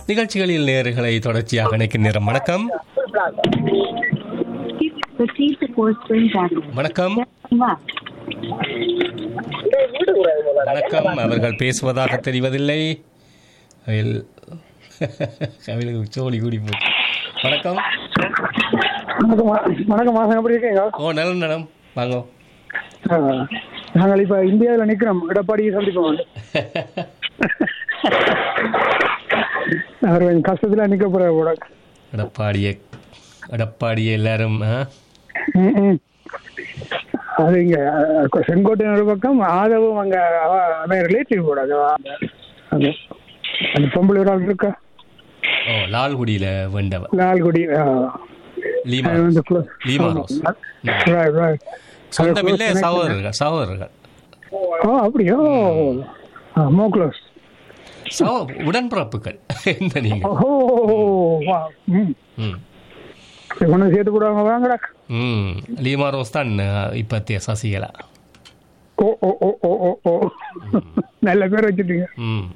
நிகழ்ச்சிகளில் நேர்களை தொடர்ச்சியாக இணைக்கும் நேரம் வணக்கம் Proceed to Four Springs Avenue. வணக்கம் Left. வணக்கம் அவர்கள் பேசுவதாக தெரிவதில்லை அவையில் அவைகளுக்கு சோழி கூடி போச்சு வணக்கம் வணக்கம் மா- வணக்கம் மாசம் எப்படி இருக்கீங்க ஓ நலம் நலம் வாங்க ஆ, நாங்கள் இப்ப இந்தியாவில் நிக்கிறோம் எடப்பாடியை சந்திப்போம் அவர் கொஞ்சம் கஷ்டத்துல நிக்க போற கூட எடப்பாடிய எடப்பாடிய எல்லாரும் ஆ? ம், ம். அது இங்க அஹ், செங்கோட்டையின் ஒரு பக்கம் ஆதவும் அங்க அவ- அவன் ரிலேட்டிவ் கூட அது அது அந்த பொம்பளை ஒரு ஆள் இருக்கா ஓ லால்குடியில வேண்டவர் லால்குடி ஆ. லீமா அது வந்து close. Leema Rose Right, right. சொந்தமில்லை சகோதரர்கள் சகோதரர்கள் ஓ அப்படியோ மோ க்ளோஸ் சகோ உடன்பிறப்புகள் இந்த நீங்க ஓஹோ வா ம் ம் ஒன்று சேர்த்து போடுவாங்க வாங்கடா ம் லீமா ரோஸ் தான் இப்பத்திய சசிகலா ஓ ஓ ஓ ஓ ஓ ஓ நல்ல பேர் வச்சுட்டீங்க ம்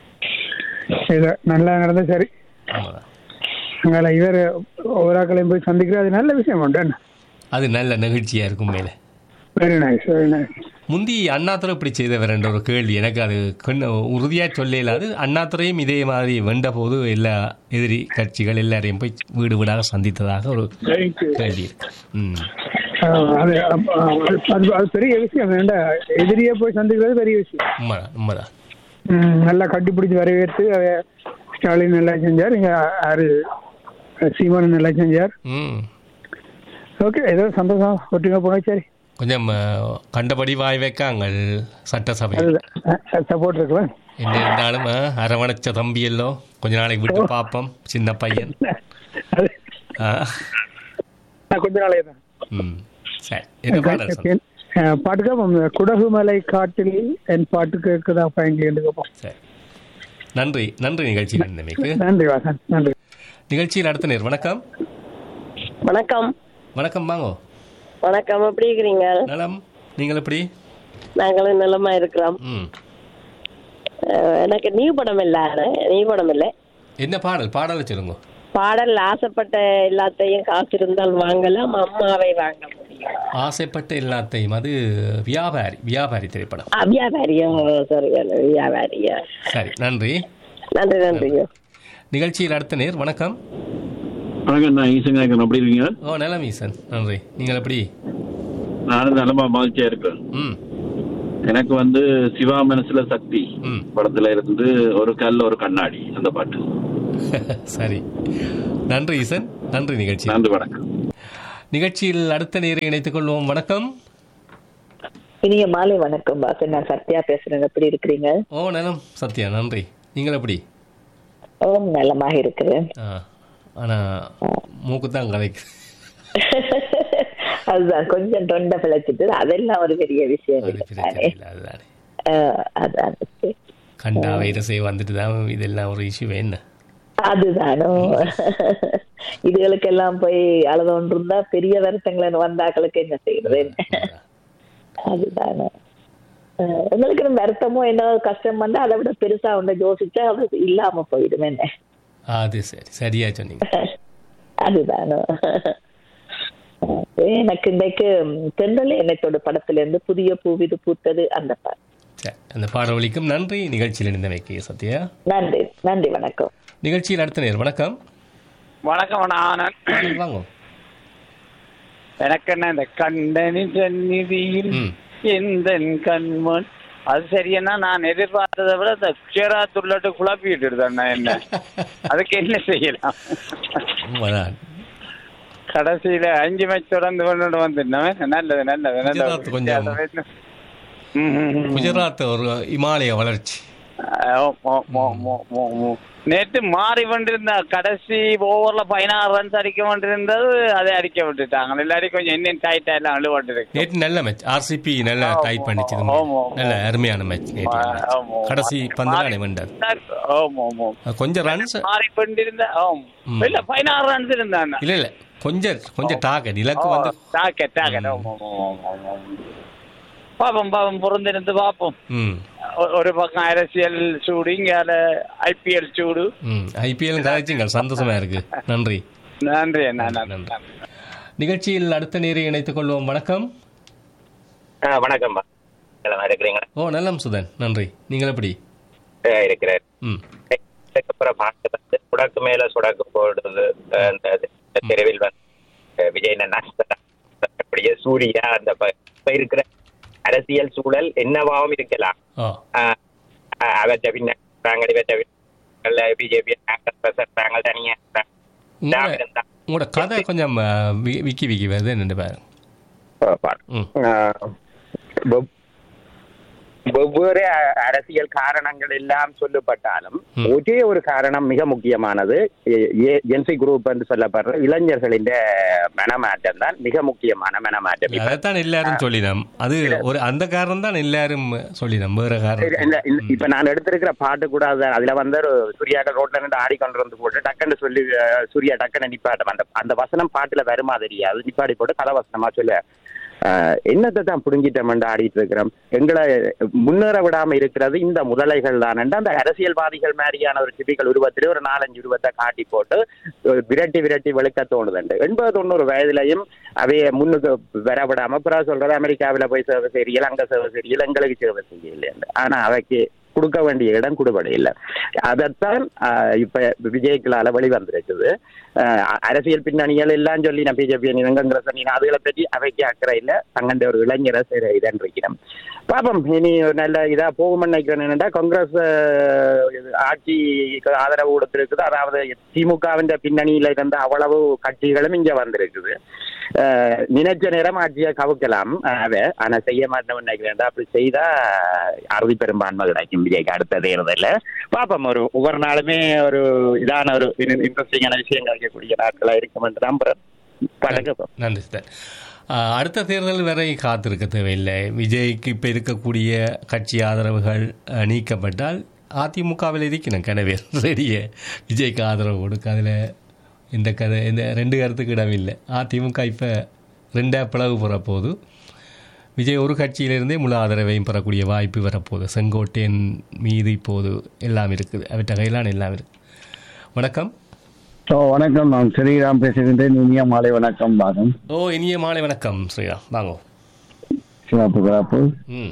இது நல்லா நடந்தா சரி ஆமாம் அங்கே இவர் ஓராக்களையும் போய் சந்திக்கிறது அது நல்ல விஷயம் உண்டு அது நல்ல நிகழ்ச்சியா இருக்கும் மேலே வெரி நைஸ் வெரி நைஸ் முந்தி அண்ணாதுரை இப்படி செய்தவர் என்ற ஒரு கேள்வி எனக்கு அது கண்ணு உறுதியாக சொல்லல அது அண்ணாதுரையும் இதே மாதிரி வென்ற போது எல்லா எதிரி கட்சிகள் எல்லாரையும் போய் வீடு வீடாக சந்தித்ததாக ஒரு கேள்வி இருக்கு ம் அது அப்ப, அது அது பெரிய விஷயம் வேண்டா எதிரியே போய் சந்திக்கிறது பெரிய விஷயம் உண்மைதான் உண்மைதான் ம், நல்லா கட்டிப்பிடிச்சு வரவேற்று அவ ஸ்டாலின் நல்லா செஞ்சார் இங்க ஆறு சீமான் நல்லா செஞ்சார் ம் ஓகே ஏதோ சந்தோஷம் ஒட்டுங்க போனா சரி கொஞ்சம் அஹ், கண்டபடி வாய் வைக்காங்கள் சட்டசபை அது சப்போர்ட் இருக்கலாம் என்ன இருந்தாலும் அஹ், அரவணைச்ச தம்பி எல்லோ கொஞ்ச நாளைக்கு விட்டு பார்ப்போம் சின்ன பையன் அது ஆ நான் கொஞ்ச நாளே தான் ம் சரி என்ன பாடல் சொன்ன? அஹ் பாட்டுக்கு அப்போ குடகுமலை காட்டில் என் பாட்டு கேட்குதா ஃபைனலி என்று கேட்போம் சரி நன்றி நன்றி நிகழ்ச்சி நன்மைக்கு நன்றி வாசன் நன்றி நிகழ்ச்சியில் அடுத்த நேர் வணக்கம் வணக்கம் வணக்கம் வாங்கோ வணக்கம் எப்படி இருக்கிறீங்க நலம் நீங்கள் எப்படி நாங்களும் நலமா இருக்கிறோம் ம் அஹ் எனக்கு நியூ படம் இல்ல நியூ படம் இல்ல என்ன பாடல் பாடலை சொல்லுங்க பாடல் ஆசைப்பட்ட எல்லாத்தையும் காசு இருந்தால் வாங்கலாம் அம்மாவை வாங்க முடியும் ஆசைப்பட்ட எல்லாத்தையும் அது வியாபாரி வியாபாரி திரைப்படம் அஹ் வியாபாரியா சாரி வியாபாரியா சரி நன்றி நன்றி நன்றிங்க நிகழ்ச்சியில் அடுத்த நேர் வணக்கம் வணக்கம் நான் ஈசன் நாயக்கன் அப்படி இருக்கீங்க ஓ நலம் ஈசன் நன்றி நீங்கள் எப்படி நானும் நலமா மகிழ்ச்சியா இருக்கேன் ம் எனக்கு வந்து சிவா மனசுல சக்தி ம் படத்துல இருந்து ஒரு கல் ஒரு கண்ணாடி அந்த பாட்டு சரி நன்றி ஈசன் நன்றி நிகழ்ச்சி நன்றி வணக்கம் நிகழ்ச்சியில் அடுத்த நேரை இணைத்துக் கொள்வோம் வணக்கம் இனிய மாலை வணக்கம் பாசன் நான் சத்யா பேசுறேன் எப்படி இருக்கிறீங்க ஓ நலம் சத்யா நன்றி நீங்கள் எப்படி ஓம் நலமாக இருக்கிறேன் ஆ ஆனால் மூக்கு தான் கதைக்கு அதுதான் கொஞ்சம் தொண்டை பிழைச்சிட்டு அதெல்லாம் ஒரு பெரிய விஷயம் அது இல்லை பிரச்சனை தானே இல்லை அதுதானே அஹ், அதான் கண்டா வைரஸே வந்துட்டு தான் இதெல்லாம் ஒரு இஷ்யூ என்ன அதுதானோ இதுகளுக்கெல்லாம் போய் அழுத ஒன்று இருந்தா பெரிய வருத்தங்கள் வந்தாக்களுக்கு என்ன செய்யறது அதுதானே அஹ், எங்களுக்கு நம்ம வருத்தமோ என்ன கஷ்டம் வந்தா அதை விட பெருசா ஒன்று யோசிச்சா அது இல்லாம போயிடும் என்ன அது சரி சரியா சொன்னீங்க அதுதானோ அஹ் எனக்கு இன்றைக்கு தென்றல் எண்ணத்தோட படத்துல இருந்து புதிய பூவிது பூத்தது அந்த பாட்டு சரி அந்த பாடவழிக்கும் நன்றி நிகழ்ச்சியில் இணைந்தமைக்கு சத்யா நன்றி நன்றி வணக்கம் நிகழ்ச்சியில் அடுத்த நேர் வணக்கம் வணக்கம் ஆனந்த் வாங்க எனக்கு என்ன இந்த கண்டனின் சந்நிதியில் ம் எந்த கண்மண் அது சரியன்னா நான் எதிர்பார்த்ததை விட இந்த குஜரா துள்ளட்டு குழப்பிட்டு இருந்தேன் என்ன அதுக்கு என்ன செய்யலாம் உண்மைதான் கடைசியில அஞ்சு மேட்ச் தொடர்ந்து கொண்டு வந்துட்டேன் நல்லது நல்லது குஜராத் கொஞ்சம் நல்லது ம், ம், ம். குஜராத் ஒரு இமாலய வளர்ச்சி ஓ, ஓ, ஓ, ஓ, ஓ, ஓ. நேற்று மாறி கொண்டிருந்த கடைசி ஓவர்ல பதினாறு ரன்ஸ் அடிக்க வேண்டியிருந்தது அதை அடிக்க விட்டுட்டாங்க இல்லாட்டி கொஞ்சம் இன்னும் டைட்டா எல்லாம் அழுவட்டு இருக்கு நேற்று நல்ல மேட்ச் ஆர்சிபி நல்லா டைட் பண்ணிச்சு ஆமா, ஆமா. நல்ல அருமையான மேட்ச் நேற்று ஆமா. கடைசி பந்து தானே வென்றார் ஆமா ஆமா கொஞ்சம் ரன்ஸ் மாறி கொண்டிருந்த ஆம். ம். இல்ல பதினாறு ரன்ஸ் இருந்தாங்க இல்ல இல்ல கொஞ்சம் கொஞ்சம் டார்கெட் இலக்கு வந்து டாக்கெட் டாக்கெட் ஆமா, ஆமா, ஆமா, ஆமா. பாப்போம் பாப்போம் பொருந்திருந்து பாப்போம் ம் ஒ- ஒரு பக்கம் அரசியல் சூடு இங்கால ஐபிஎல் சூடு ம் ஐபிஎல் கதைச்சிங்கள் சந்தோஷமா இருக்கு நன்றி நன்றி அண்ணா நன்றி நன்றி. நன்றி. நிகழ்ச்சியில் அடுத்த நேரை இணைத்துக் கொள்வோம் வணக்கம் ஆ, வணக்கம்மா நல்லா இருக்கிறீங்க ஓ நல்லம் சுதன் நன்றி நீங்கள் எப்படி ஆ, இருக்கிறேன் ம் அதுக்கப்புறம் பாட்டு வந்து சுடக்கு மேல சுடக்கு போடுறது அஹ், அந்த இந்த தெருவில் வந்து அஹ், விஜய் நன்னா அப்படியே சூர்யா அந்த ப- இப்ப இருக்கிற அரசியல் சூழல் என்னவாவும் இருக்கலாம் ஓ ஆஹ், ஆஹ், அவற்றை பின்னாங்க இவற்றை பிஜேபி நாங்கள் தனியா இருக்கிறாங்க. உங்களோட திராவிடம் தான். உங்களோட கதை கொஞ்சம் ஆ, வி- விக்கி விக்கி வருது என்னென்னு பாரு ஆ, பாரு. ம் ஆஹ், வெவ்- வெவ்வேறு அ- அரசியல் காரணங்கள் எல்லாம் சொல்லப்பட்டாலும் ம். ஒரே ஒரு காரணம் மிக முக்கியமானது என்சி குரூப் என்று சொல்லப்படுற இளைஞர்களின் மனமாற்றம் தான் மிக முக்கியமான மனமாற்றம் இப்ப அதைத்தான் எல்லாரும் சொல்லினோம் அது ஒரு அந்த காரணம் தான் எல்லாரும் சொல்லினோம் வேற இல்ல, காரணம் இல்ல, இல்ல, இப்ப நான் எடுத்திருக்கிற பாட்டு கூட அதுதான். அதுல வந்து ஒரு சூர்யாக்கள் ரோட்ல நின்று ஆடிக்கொண்டு வந்து போட்டு டக்குன்னு சொல்லி அஹ், சூர்யா டக்குன்னு நிப்பாட்டம் அந்த அந்த வசனம் பாட்டுல வருமா தெரியாது நிப்பாடி போட்டு கதை வசனமா சொல்ல அஹ், என்னத்தை தான் புடுங்கிட்டோம்னு ஆடிட்டு இருக்கிறோம் எங்களை முன்னேற விடாம இருக்கிறது இந்த முதலைகள் தான் அந்த அரசியல்வாதிகள் மாதிரியான ஒரு டிபிக்கல் உருவத்திலே ஒரு நாலஞ்சு உருவத்தை காட்டி போட்டு ஒரு விரட்டி விரட்டி வெளுக்க தோணுதுண்டு எண்பது தொண்ணூறு வயதுலயும் அவைய முன்னுக்கு வர விடாம பிறகு சொல்றது அமெரிக்காவில போய் சேவை செய்யல அங்க சேவை செய்யல எங்களுக்கு சேவை செய்யல ஆனா அவைக்கு கொடுக்க வேண்டிய இடம் கொடுபட இல்லை அதைத்தான் ஆஹ், இப்ப விஜய்களால வெளி வந்திருக்குது ஆஹ், அரசியல் பின்னணிகள் எல்லாம் சொல்லி நான் பிஜேபி இனங்கிற சொன்னி அதுகளை பற்றி அவைக்கு அக்கறை இல்லை தங்கண்ட ஒரு இளைஞரை சரி இதன் இருக்கிறோம் பாப்போம் இனி ஒரு நல்ல இதா போகும்னு நினைக்கிறேன் என்னடா காங்கிரஸ் ஆஹ், இது ஆட்சிக்கு ஆதரவு கொடுத்திருக்குது அதாவது திமுகவின் பின்னணியில இருந்த அவ்வளவு கட்சிகளும் இங்க வந்திருக்குது ஆஹ், நினைச்ச நேரம் ஆட்சியை கவுக்கலாம் அவ ஆனா செய்ய மாட்டேன் நினைக்கிறேன் அப்படி செய்தா அறுதி பெரும்பான்மை கிடைக்கும் விஜய்க்கு அடுத்த தேர்தலில் பாப்போம் ஒரு ஒவ்வொரு நாளுமே ஒரு இதான ஒரு இன்ட்ரெஸ்டிங்கான விஷயம் கிடைக்கக்கூடிய நாட்களா இருக்கும் என்று நம்புறேன் பழக்கம் நன்றி சார் ஆ, அடுத்த தேர்தல் வரை காத்திருக்க தேவையில்லை விஜய்க்கு இப்போ இருக்கக்கூடிய கட்சி ஆதரவுகள் அ, நீக்கப்பட்டால் அதிமுகவில் இருக்கணும் கனவே ரெடிய விஜய்க்கு ஆதரவு கொடுக்க அதில் இந்த கதை இந்த ரெண்டு கருத்துக்கு இடமில்லை அதிமுக இப்போ ரெண்டா பிளவு போகிற போது விஜய் ஒரு கட்சியிலிருந்தே முழு ஆதரவையும் பெறக்கூடிய வாய்ப்பு வரப்போகுது செங்கோட்டையன் மீது இப்போது எல்லாம் இருக்குது அவற்றை கையிலான எல்லாம் இருக்குது வணக்கம் ஓ வணக்கம் நான் ஸ்ரீராம் பேசுகின்றேன் இனிய மாலை வணக்கம் பாகம் ஓ இனிய மாலை வணக்கம் ஸ்ரீராம் வாங்க சிறப்பு சிறப்பு ம்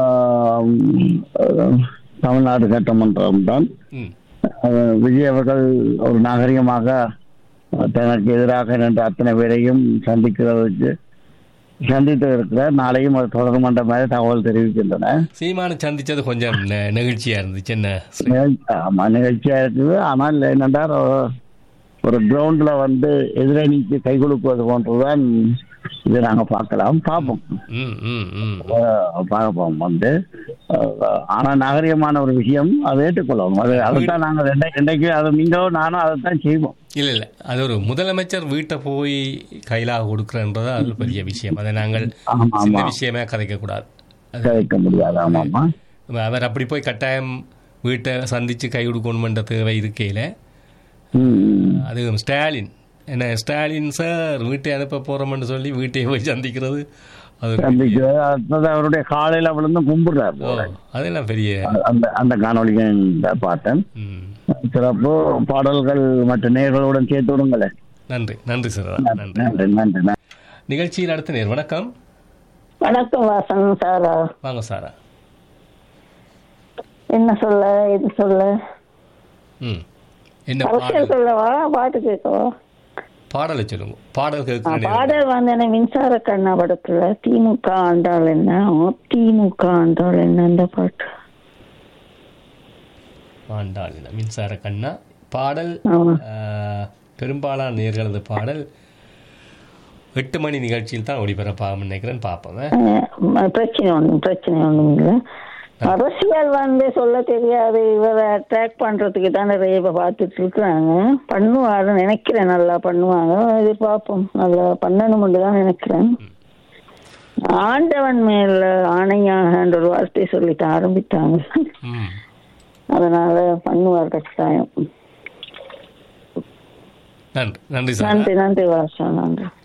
ஆம், அஹ், தமிழ்நாடு சட்டமன்றம் தான் ம் அஹ், விஜய் அவர்கள் ஒரு நாகரிகமாக அஹ், தனக்கு எதிராக நின்ற அத்தனை பேரையும் சந்திக்கிறதுக்கு சந்தித்து இருக்கிறார் நாளையும் அது தொடரும் என்ற மாதிரி தகவல் தெரிவிக்கின்றன சீமானை சந்திச்சது கொஞ்சம் நெ- நெகிழ்ச்சியா இருந்துச்சு என்ன ஸ்ரீ? நிகழ்- ஆமா நிகழ்ச்சியா இருக்குது ஆனால் என்னென்றால் ஒரு- ஒரு கிரவுண்ட்ல வந்து எதிரணிக்கு கை கொடுப்பது போன்றுதான் இதை நாங்க பார்க்கலாம் பார்ப்போம் ம் ம் ம் அஹ் பார்ப்போம் வந்து அஹ் ஆனா நாகரிகமான ஒரு விஷயம் அதை ஏற்றுக்கொள்ளணும் அது அதைத்தான் நாங்கள் ரெண்டை ரெண்டைக்கு அதை நீங்களோ நானும் அதைத்தான் செய்வோம் இல்ல இல்ல அது ஒரு முதலமைச்சர் வீட்டை போய் கையிலாக கொடுக்குறன்றது அது பெரிய விஷயம் அதை நாங்கள் ஆமா, சின்ன ஆமா. விஷயமே கதைக்க கூடாது அது கதைக்க முடியாது ஆமாம்மா அவர் அப்படி போய் கட்டாயம் வீட்டை சந்திச்சு கை கொடுக்கணுமென்ற தேவை இருக்கையில ம் அது ஸ்டாலின் என்ன ஸ்டாலின் சார் வீட்டை அனுப்ப போறோம்னு சொல்லி வீட்டையே போய் சந்திக்கிறது அது ஒரு சந்திக்க அடுத்தது அவருடைய காலையில விழுந்து கும்பிடுறார் ஓ, அதெல்லாம் பெரிய அந்த அந்த காணொலிகள் பார்த்தேன் ம் சிறப்பு பாடல்கள் மற்ற நேர்களுடன் சேர்த்து விடுங்களேன் நன்றி நன்றி சார் நன்றி நன்றி நன்றி நன்றி நிகழ்ச்சியில் அடுத்த நேர் வணக்கம் வணக்கம் வாசன் சாரா வாங்க சாரா என்ன சொல்ல எது சொல்ல ம் என்ன அரசியல் பாடல் சொல்லவா பாட்டு கேட்கவா பாடலை சொல்லுங்க பாடல் ஆ, கேட்க வேண்டிய பாடல் வந்து என்ன மின்சார கண்ணா படத்துல திமுக ஆண்டாள் என்ன திமுக ஆண்டாள் என்ன அந்த பாட்டு ஆண்டாள் இல்ல, மின்சார கண்ணா பாடல் ஆமா. ஆஹ், பெரும்பாலான நேர்களது பாடல் எட்டு மணி நிகழ்ச்சியில் தான் ஒளிபரப்பாகும் நினைக்கிறேன் பார்ப்போம் ஆ? அஹ் பிரச்சனை ஒன்றும் பிரச்சனை ஒன்றும் இல்லை அரசியல் வந்து சொல்ல தெரியாது இவரை அட்ராக்ட் பண்றதுக்கு தான் நிறைய இப்ப பார்த்துட்டு இருக்கிறாங்க பண்ணுவாரு நினைக்கிறேன் நல்லா பண்ணுவாங்க எதிர்பார்ப்போம் நல்லா பண்ணணும்னு தான் நினைக்கிறேன் ஆண்டவன் மேல ஆணையாக ஒரு வார்த்தையை சொல்லிட்டு ஆரம்பித்தாங்க ம் அதனால பண்ணுவார் கட்டாயம் நன்றி நன்றி சார் நன்றி நன்றி வாசா நன்றி